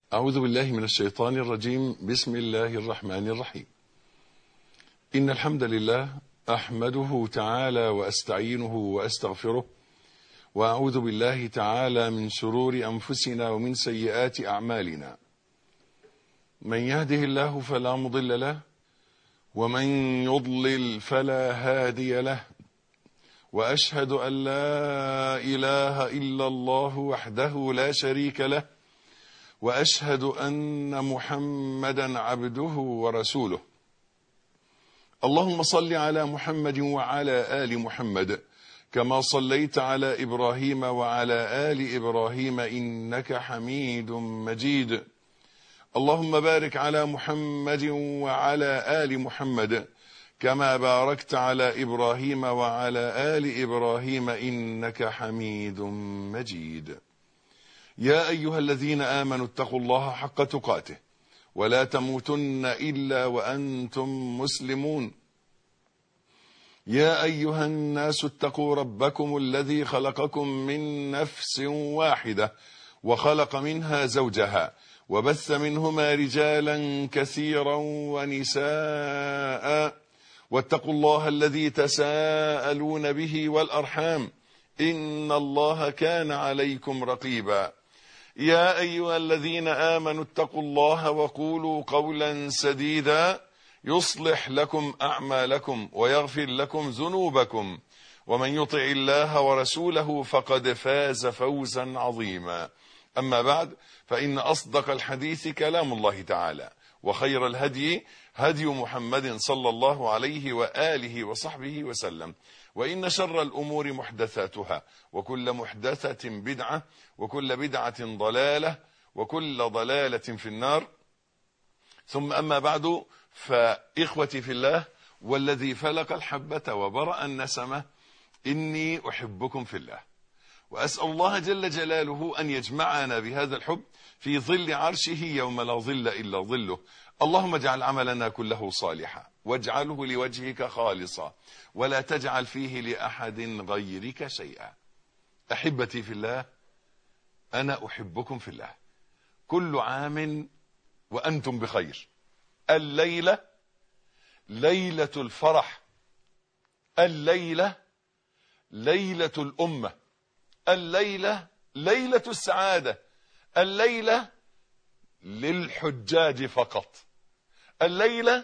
أعوذ بالله من الشيطان الرجيم بسم الله الرحمن الرحيم إن الحمد لله أحمده تعالى وأستعينه وأستغفره وأعوذ بالله تعالى من شرور أنفسنا ومن سيئات أعمالنا من يهده الله فلا مضل له ومن يضلل فلا هادي له وأشهد أن لا إله إلا الله وحده لا شريك له واشهد ان محمدا عبده ورسوله اللهم صل على محمد وعلى ال محمد كما صليت على ابراهيم وعلى ال ابراهيم انك حميد مجيد اللهم بارك على محمد وعلى ال محمد كما باركت على ابراهيم وعلى ال ابراهيم انك حميد مجيد يا أيها الذين آمنوا اتقوا الله حق تقاته ولا تموتن إلا وأنتم مسلمون يا أيها الناس اتقوا ربكم الذي خلقكم من نفس واحدة وخلق منها زوجها وبث منهما رجالا كثيرا ونساء واتقوا الله الذي تساءلون به والأرحام إن الله كان عليكم رقيبا يا أيها الذين آمنوا اتقوا الله وقولوا قولا سديدا يصلح لكم أعمالكم ويغفر لكم ذنوبكم ومن يطع الله ورسوله فقد فاز فوزا عظيما أما بعد فإن أصدق الحديث كلام الله تعالى وخير الهدي هدي محمد صلى الله عليه وآله وصحبه وسلم وإن شر الأمور محدثاتها وكل محدثة بدعة وكل بدعة ضلالة وكل ضلالة في النار ثم أما بعد فإخوتي في الله والذي فلق الحبة وبرأ النسمة إني أحبكم في الله وأسأل الله جل جلاله أن يجمعنا بهذا الحب في ظل عرشه يوم لا ظل إلا ظله اللهم اجعل عملنا كله صالحا واجعله لوجهك خالصا ولا تجعل فيه لأحد غيرك شيئا أحبتي في الله أنا أحبكم في الله كل عام وأنتم بخير الليلة ليلة الفرح الليلة ليلة الأمة الليلة ليلة السعادة الليلة للحجاج فقط الليلة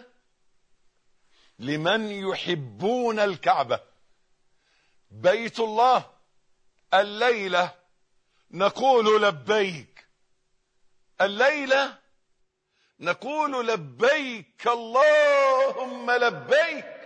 لمن يحبون الكعبة بيت الله الليلة نقول لبيك الليلة نقول لبيك اللهم لبيك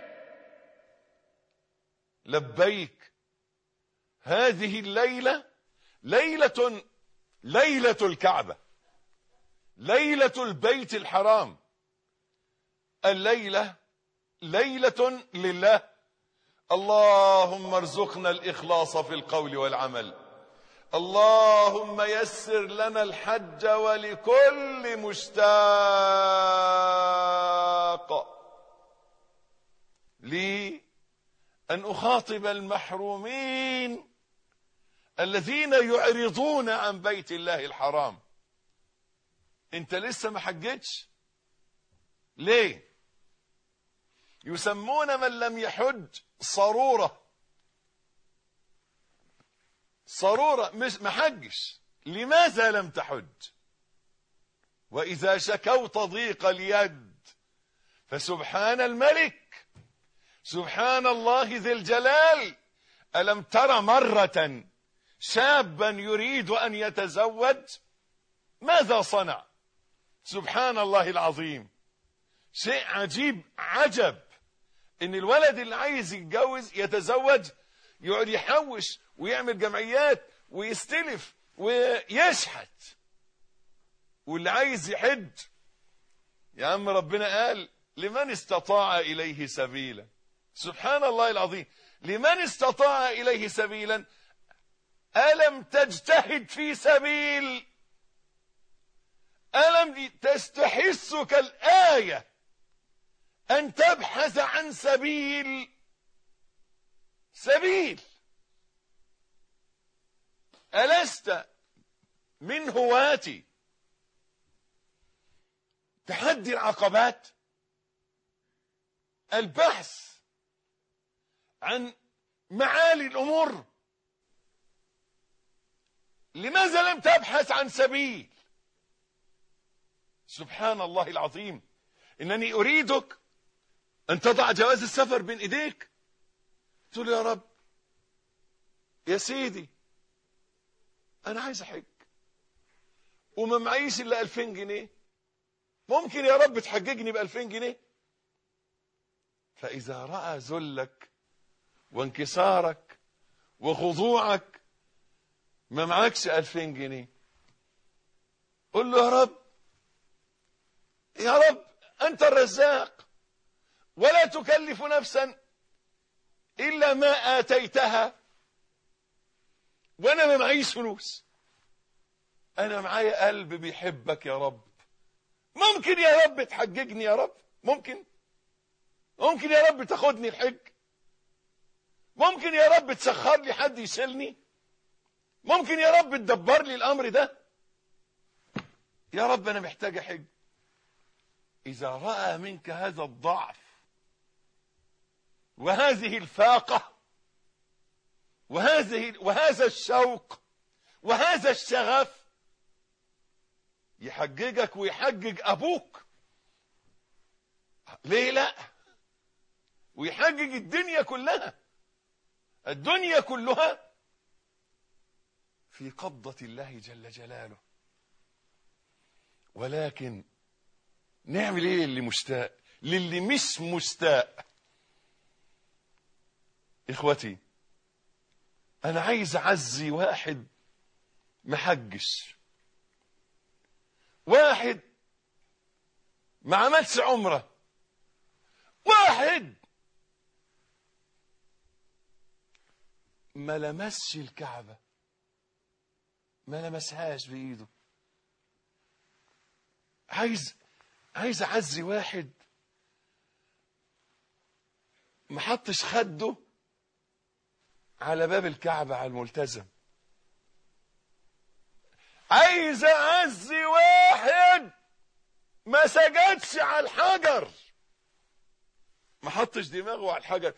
لبيك هذه الليلة ليلة ليلة الكعبة ليلة البيت الحرام الليلة ليلة لله اللهم ارزقنا الإخلاص في القول والعمل اللهم يسر لنا الحج ولكل مشتاق لي أن أخاطب المحرومين الذين يعرضون عن بيت الله الحرام انت لسه ما حجتش ليه يسمون من لم يحج صرورة صرورة مش ما حجش لماذا لم تحج وإذا شكوت ضيق اليد فسبحان الملك سبحان الله ذي الجلال ألم تر مرة شابا يريد أن يتزوج ماذا صنع سبحان الله العظيم شيء عجيب عجب ان الولد اللي عايز يتجوز يتزوج يقعد يحوش ويعمل جمعيات ويستلف ويشحت واللي عايز يحج يا عم ربنا قال لمن استطاع اليه سبيلا سبحان الله العظيم لمن استطاع اليه سبيلا الم تجتهد في سبيل الم تستحسك الايه أن تبحث عن سبيل سبيل ألست من هواتي تحدي العقبات البحث عن معالي الامور لماذا لم تبحث عن سبيل سبحان الله العظيم انني اريدك ان تضع جواز السفر بين ايديك تقول يا رب يا سيدي انا عايز احج وما معيش الا 2000 جنيه ممكن يا رب تحججني ب 2000 جنيه فاذا راى ذلك وانكسارك وخضوعك ما معكش 2000 جنيه قل له يا رب يا رب انت الرزاق ولا تكلف نفسا الا ما اتيتها وانا ما معيش فلوس انا معايا قلب بيحبك يا رب ممكن يا رب تحججني يا رب ممكن ممكن يا رب تاخدني الحج ممكن يا رب تسخر لي حد يشيلني ممكن يا رب تدبر لي الامر ده يا رب انا محتاج احج اذا راى منك هذا الضعف وهذه الفاقه وهذه وهذا الشوق وهذا الشغف يحججك ويحجج ابوك ليه لا ويحجج الدنيا كلها الدنيا كلها في قبضة الله جل جلاله ولكن نعمل ايه للي مشتاق للي مش مشتاق اخوتي انا عايز اعزي واحد محجش واحد ما عملش عمره واحد ما لمسش الكعبة ما لمسهاش بإيده عايز عايز أعزي واحد ما حطش خده على باب الكعبة على الملتزم عايز أعزي واحد ما سجدش على الحجر ما حطش دماغه على الحجر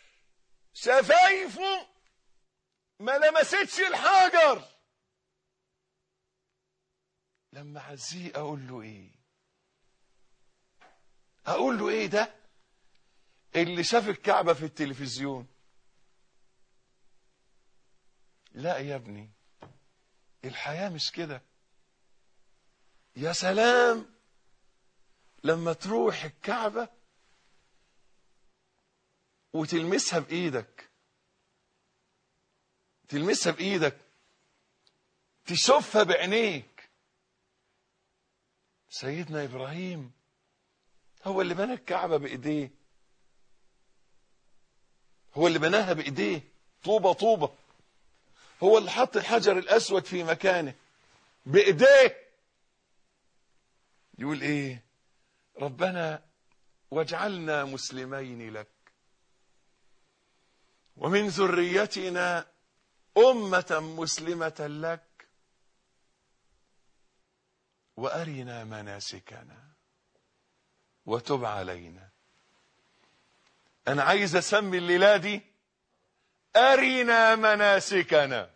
شفايفه ما لمستش الحجر لما عزيه اقول له ايه اقول له ايه ده اللي شاف الكعبة في التلفزيون لا يا ابني الحياة مش كده يا سلام لما تروح الكعبة وتلمسها بإيدك تلمسها بإيدك تشوفها بعينيك سيدنا إبراهيم هو اللي بنى الكعبة بإيديه هو اللي بناها بإيديه طوبة طوبة هو اللي حط الحجر الأسود في مكانه بإيديه يقول إيه ربنا واجعلنا مسلمين لك ومن ذريتنا أمة مسلمة لك وأرنا مناسكنا وتب علينا أنا عايز أسمي الليلة دي أرنا مناسكنا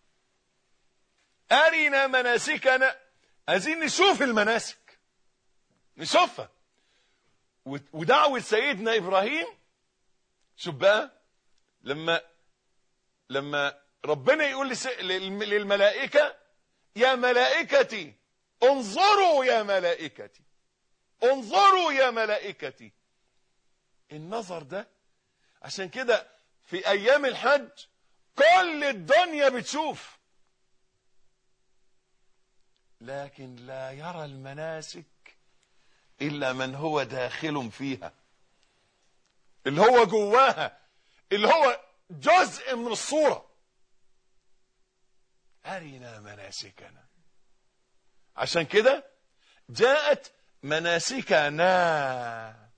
أرنا مناسكنا عايزين نشوف المناسك نشوفها ودعوة سيدنا إبراهيم شوف بقى لما لما ربنا يقول للملائكة يا ملائكتي انظروا يا ملائكتي انظروا يا ملائكتي النظر ده عشان كده في ايام الحج كل الدنيا بتشوف لكن لا يرى المناسك الا من هو داخل فيها اللي هو جواها اللي هو جزء من الصورة أرنا مناسكنا عشان كده جاءت مناسكنا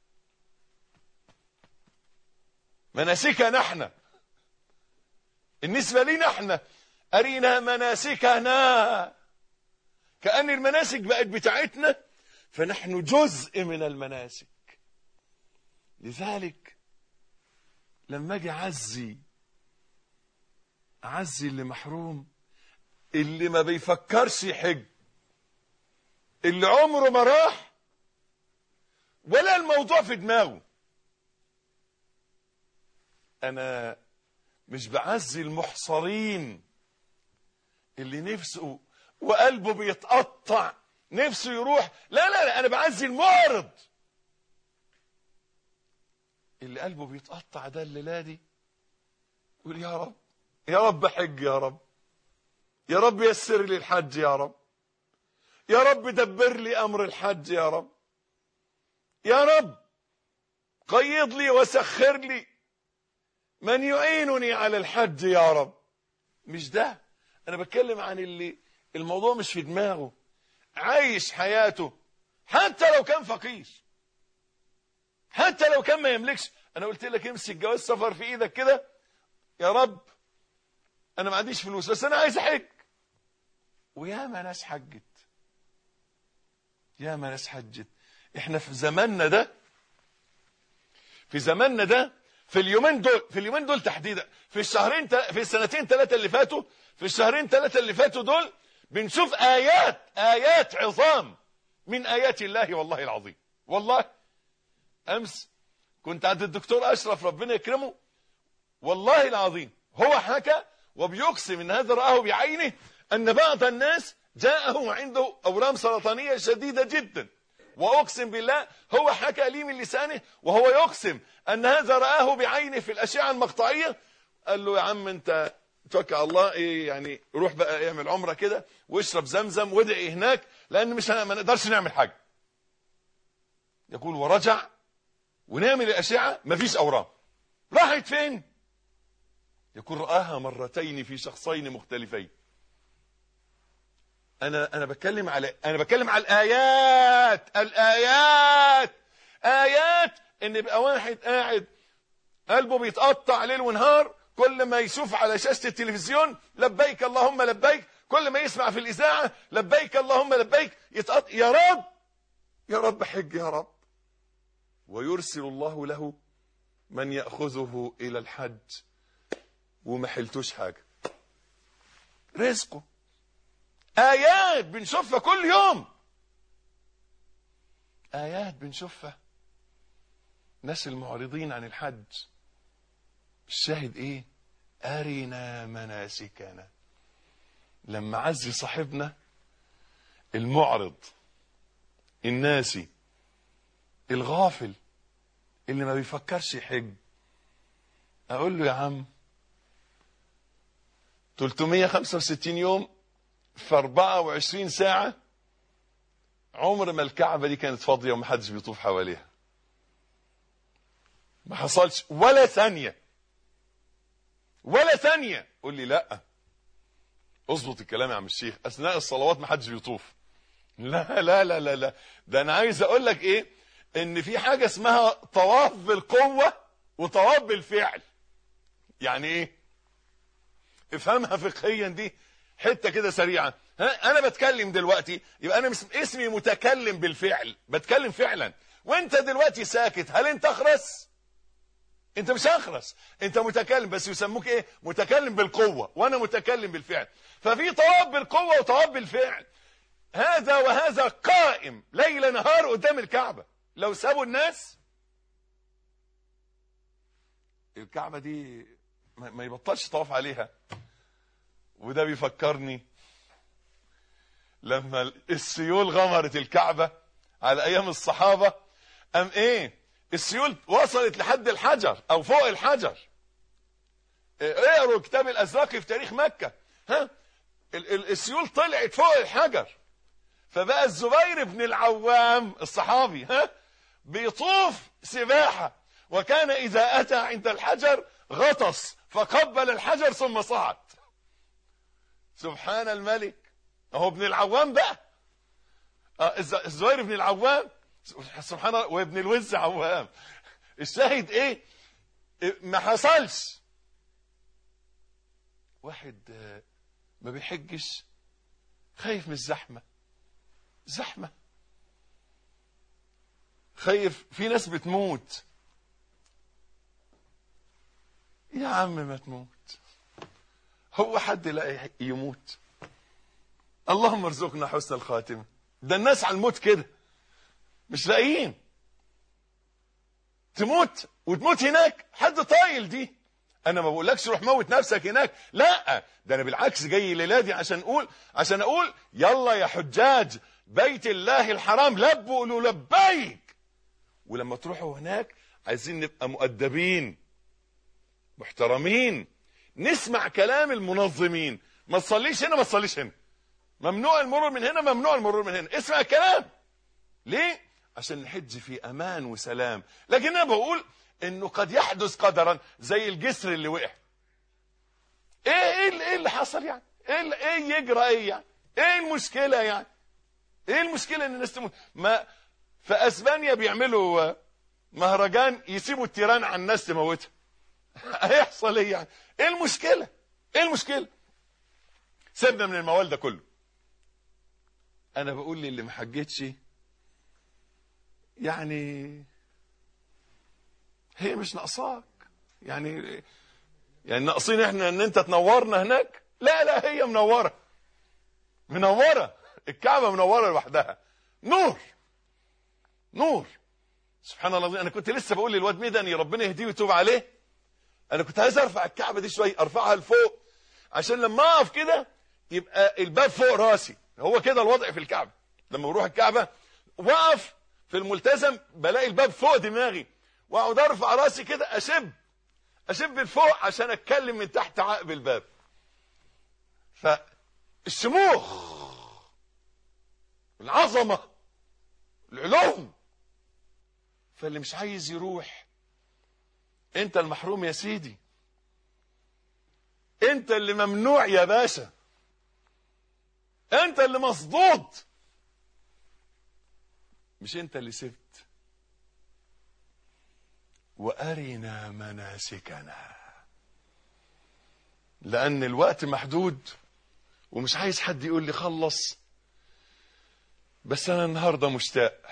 مناسكنا احنا النسبة لنا احنا أرينا مناسكنا كأن المناسك بقت بتاعتنا فنحن جزء من المناسك لذلك لما اجي اعزي اعزي اللي محروم اللي ما بيفكرش يحج اللي عمره ما راح ولا الموضوع في دماغه انا مش بعزي المحصرين اللي نفسه وقلبه بيتقطع نفسه يروح لا لا لا انا بعزي المعرض اللي قلبه بيتقطع ده الليله دي يقول يا رب يا رب حج يا رب يا رب يسر لي الحج يا رب يا رب دبر لي امر الحج يا رب يا رب قيض لي وسخر لي من يعينني على الحج يا رب مش ده انا بتكلم عن اللي الموضوع مش في دماغه عايش حياته حتى لو كان فقير حتى لو كان ما يملكش انا قلت لك امسك جواز سفر في ايدك كده يا رب انا ما عنديش فلوس بس انا عايز احج وياما ناس حجت ياما ناس حجت احنا في زماننا ده في زماننا ده في اليومين دول في اليومين دول تحديدا في الشهرين في السنتين ثلاثه اللي فاتوا في الشهرين ثلاثه اللي فاتوا دول بنشوف ايات ايات عظام من ايات الله والله العظيم والله امس كنت عند الدكتور اشرف ربنا يكرمه والله العظيم هو حكى وبيقسم ان هذا راه بعينه ان بعض الناس جاءه عنده اورام سرطانيه شديده جدا واقسم بالله هو حكى لي من لسانه وهو يقسم ان هذا راه بعينه في الاشعه المقطعيه قال له يا عم انت توكل على الله ايه يعني روح بقى اعمل عمره كده واشرب زمزم وادعي هناك لان مش ما نقدرش نعمل حاجه يقول ورجع ونعمل الاشعه مفيش اورام راحت فين يقول راها مرتين في شخصين مختلفين انا انا بتكلم على انا بتكلم على الايات الايات ايات ان يبقى واحد قاعد قلبه بيتقطع ليل ونهار كل ما يشوف على شاشه التلفزيون لبيك اللهم لبيك كل ما يسمع في الاذاعه لبيك اللهم لبيك يتقطع يا رب يا رب حج يا رب ويرسل الله له من ياخذه الى الحج وما حلتوش حاجه رزقه آيات بنشوفها كل يوم آيات بنشوفها ناس المعرضين عن الحج الشاهد ايه أرنا مناسكنا لما عزي صاحبنا المعرض الناسي الغافل اللي ما بيفكرش يحج اقول له يا عم 365 يوم في 24 ساعة عمر ما الكعبة دي كانت فاضية ومحدش بيطوف حواليها ما حصلش ولا ثانية ولا ثانية قول لي لا اظبط الكلام يا عم الشيخ اثناء الصلوات ما حدش بيطوف لا لا لا لا لا ده انا عايز اقول لك ايه ان في حاجة اسمها طواف بالقوة وطواف بالفعل يعني ايه افهمها فقهيا دي حته كده سريعه ها انا بتكلم دلوقتي يبقى انا اسمي متكلم بالفعل بتكلم فعلا وانت دلوقتي ساكت هل انت اخرس انت مش اخرس انت متكلم بس يسموك ايه متكلم بالقوه وانا متكلم بالفعل ففي طواف بالقوه وطواف بالفعل هذا وهذا قائم ليل نهار قدام الكعبه لو سابوا الناس الكعبه دي ما يبطلش طواف عليها وده بيفكرني لما السيول غمرت الكعبة على ايام الصحابة ام ايه السيول وصلت لحد الحجر او فوق الحجر اقروا كتاب الازرقي في تاريخ مكة ها السيول طلعت فوق الحجر فبقى الزبير بن العوام الصحابي ها بيطوف سباحة وكان اذا اتى عند الحجر غطس فقبل الحجر ثم صعد سبحان الملك اهو ابن العوام بقى آه الزهير بن العوام سبحان الله وابن الوز عوام الشاهد ايه ما حصلش واحد ما بيحجش خايف من الزحمه زحمه خايف في ناس بتموت يا عم ما تموت هو حد لا يموت اللهم ارزقنا حسن الخاتمة ده الناس على الموت كده مش لاقيين تموت وتموت هناك حد طايل دي انا ما بقولكش روح موت نفسك هناك لا ده انا بالعكس جاي الليله دي عشان اقول عشان اقول يلا يا حجاج بيت الله الحرام لبوا قولوا لبيك ولما تروحوا هناك عايزين نبقى مؤدبين محترمين نسمع كلام المنظمين ما تصليش هنا ما تصليش هنا ممنوع المرور من هنا ممنوع المرور من هنا اسمع الكلام ليه عشان نحج في امان وسلام لكن انا بقول انه قد يحدث قدرا زي الجسر اللي وقع ايه ايه اللي, إيه اللي حصل يعني ايه اللي ايه يجرى ايه يعني ايه المشكله يعني ايه المشكله ان الناس تموت ما في اسبانيا بيعملوا مهرجان يسيبوا التيران على الناس تموتها هيحصل ايه يعني ايه المشكله ايه المشكله سيبنا من الموال ده كله انا بقول للي ما حجتش يعني هي مش ناقصاك يعني يعني ناقصين احنا ان انت تنورنا هناك لا لا هي منوره منوره الكعبه منوره لوحدها نور نور سبحان الله انا كنت لسه بقول للواد مدني ربنا يهديه ويتوب عليه انا كنت عايز ارفع الكعبه دي شويه ارفعها لفوق عشان لما اقف كده يبقى الباب فوق راسي هو كده الوضع في الكعبه لما بروح الكعبه واقف في الملتزم بلاقي الباب فوق دماغي واقعد ارفع راسي كده اشب اشب لفوق عشان اتكلم من تحت عقب الباب فالشموخ العظمه العلو فاللي مش عايز يروح انت المحروم يا سيدي انت اللي ممنوع يا باشا انت اللي مصدود مش انت اللي سبت وارنا مناسكنا لان الوقت محدود ومش عايز حد يقول لي خلص بس انا النهارده مشتاق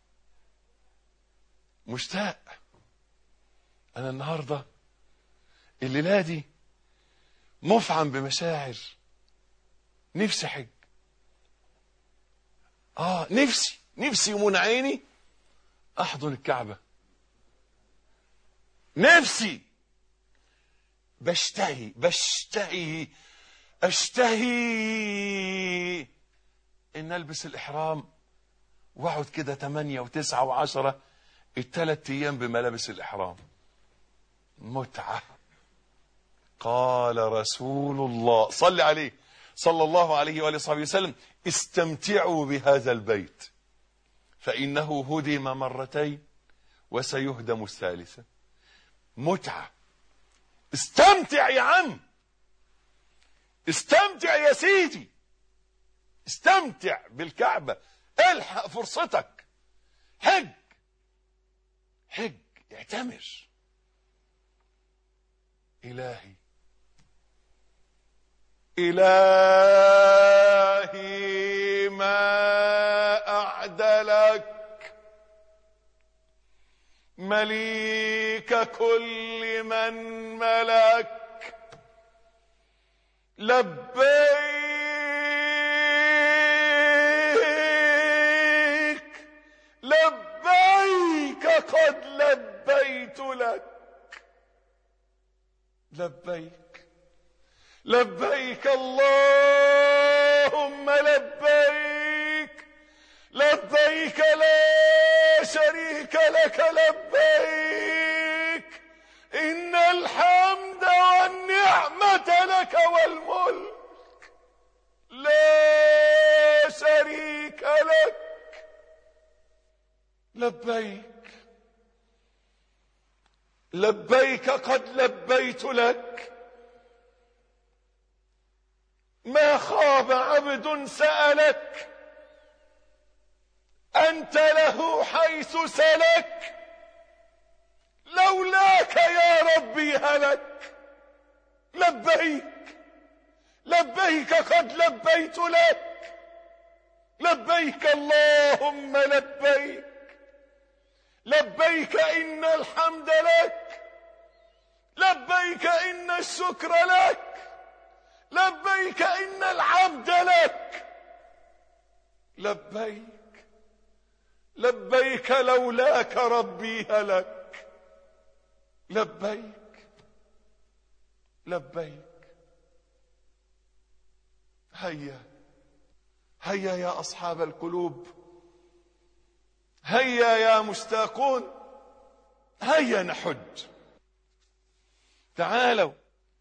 مشتاق انا النهارده الليله دي مفعم بمشاعر نفسي حج اه نفسي نفسي يمون عيني احضن الكعبه نفسي بشتهي بشتهي اشتهي ان البس الاحرام واقعد كده ثمانية وتسعة وعشرة الثلاث ايام بملابس الاحرام متعة قال رسول الله صل عليه صلى الله عليه وآله وصحبه وسلم استمتعوا بهذا البيت فإنه هدم مرتين وسيهدم الثالثة متعة استمتع يا عم استمتع يا سيدي استمتع بالكعبة الحق فرصتك حج حج اعتمر إلهي إلهي ما أعدلك مليك كل من ملك لبيك لبيك قد لبيت لك لبيك لبيك اللهم لبيك لبيك لا شريك لك لبيك إن الحمد والنعمة لك والملك لا شريك لك لبيك لبيك قد لبيت لك ما خاب عبد سألك أنت له حيث سلك لولاك يا ربي هلك لبيك لبيك قد لبيت لك لبيك اللهم لبيك لبيك إن الحمد لك لبيك إن الشكر لك لبيك إن العبد لك لبيك لبيك لولاك ربي هلك لبيك لبيك هيا هيا يا أصحاب القلوب هيا يا مشتاقون هيا نحج تعالوا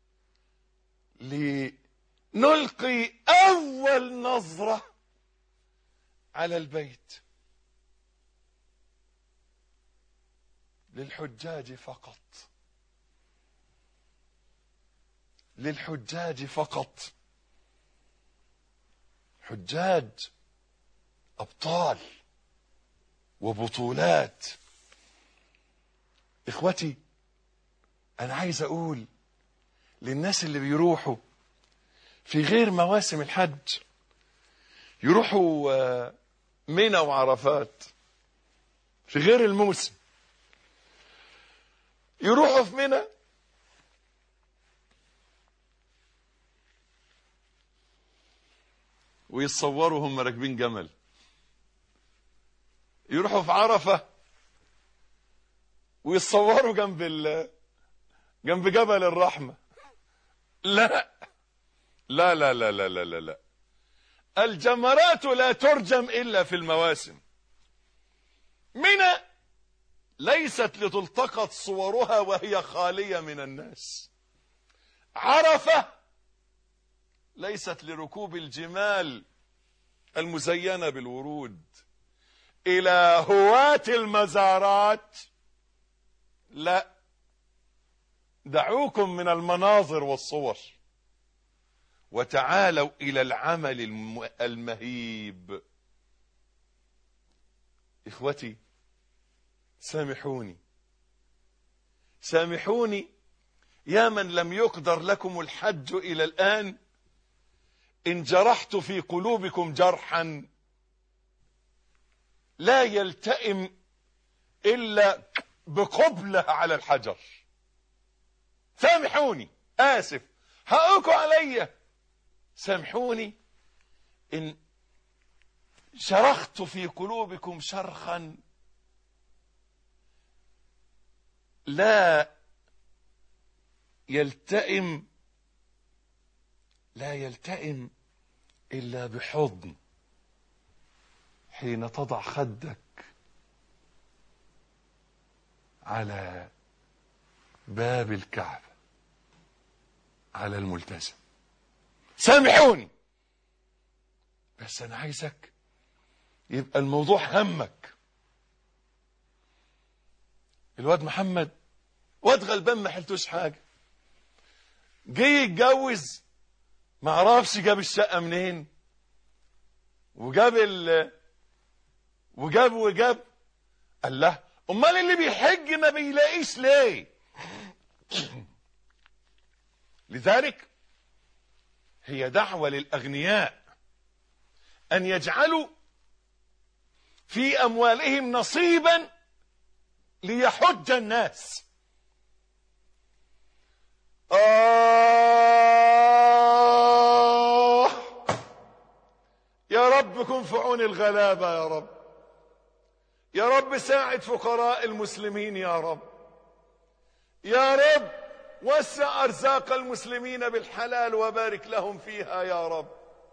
لنلقي أول نظرة على البيت للحجاج فقط للحجاج فقط حجاج أبطال وبطولات إخوتي أنا عايز أقول للناس اللي بيروحوا في غير مواسم الحج يروحوا آه، منى وعرفات في غير الموسم يروحوا في منى ويتصوروا هم راكبين جمل يروحوا في عرفة ويتصوروا جنب ال جنب جبل الرحمة لا لا لا لا لا لا لا, لا. الجمرات لا ترجم إلا في المواسم منى ليست لتلتقط صورها وهي خالية من الناس عرفة ليست لركوب الجمال المزينة بالورود إلى هواة المزارات لا دعوكم من المناظر والصور وتعالوا إلى العمل الم- المهيب إخوتي سامحوني سامحوني يا من لم يقدر لكم الحج إلى الآن إن جرحت في قلوبكم جرحا لا يلتئم إلا بقبلة على الحجر سامحوني آسف حقكم عليا سامحوني إن شرخت في قلوبكم شرخا لا يلتئم لا يلتئم إلا بحضن حين تضع خدك على باب الكعبة على الملتزم سامحوني بس أنا عايزك يبقى الموضوع همك الواد محمد واد غلبان ما حلتوش حاجة جه يتجوز ما عرفش جاب الشقة منين وجاب ال وجاب وجاب قال له امال اللي بيحج ما بيلاقيش ليه لذلك هي دعوة للأغنياء أن يجعلوا في أموالهم نصيبا ليحج الناس آه يا رب كن في عون الغلابة يا رب يا رب ساعد فقراء المسلمين يا رب يا رب وسع أرزاق المسلمين بالحلال وبارك لهم فيها يا رب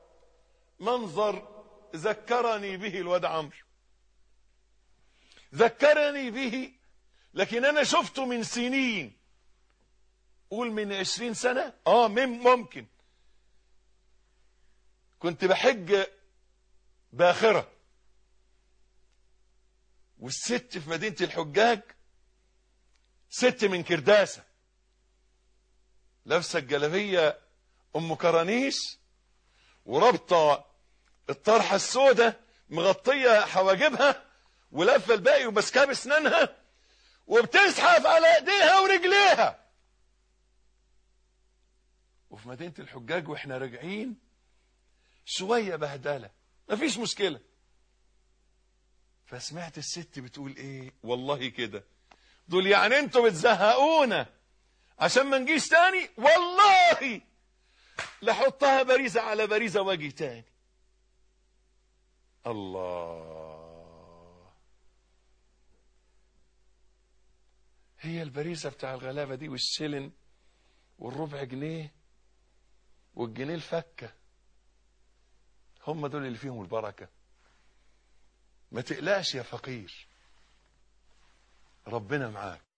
منظر ذكرني به الواد عمرو ذكرني به لكن أنا شفته من سنين قول من عشرين سنة اه من ممكن كنت بحج باخرة والست في مدينة الحجاج ست من كرداسة لابسة الجلابية ام كرانيش ورابطة الطرحة السوداء مغطية حواجبها ولفة الباقي وماسكاه بسنانها وبتزحف على ايديها ورجليها وفي مدينة الحجاج واحنا راجعين شوية بهدلة مفيش مشكلة فسمعت الست بتقول ايه والله كده دول يعني انتوا بتزهقونا عشان ما نجيش تاني والله لحطها باريزة على باريزة واجي تاني الله هي البريزة بتاع الغلابة دي والسلن والربع جنيه والجنيه الفكة هم دول اللي فيهم البركة ما تقلقش يا فقير ربنا معاك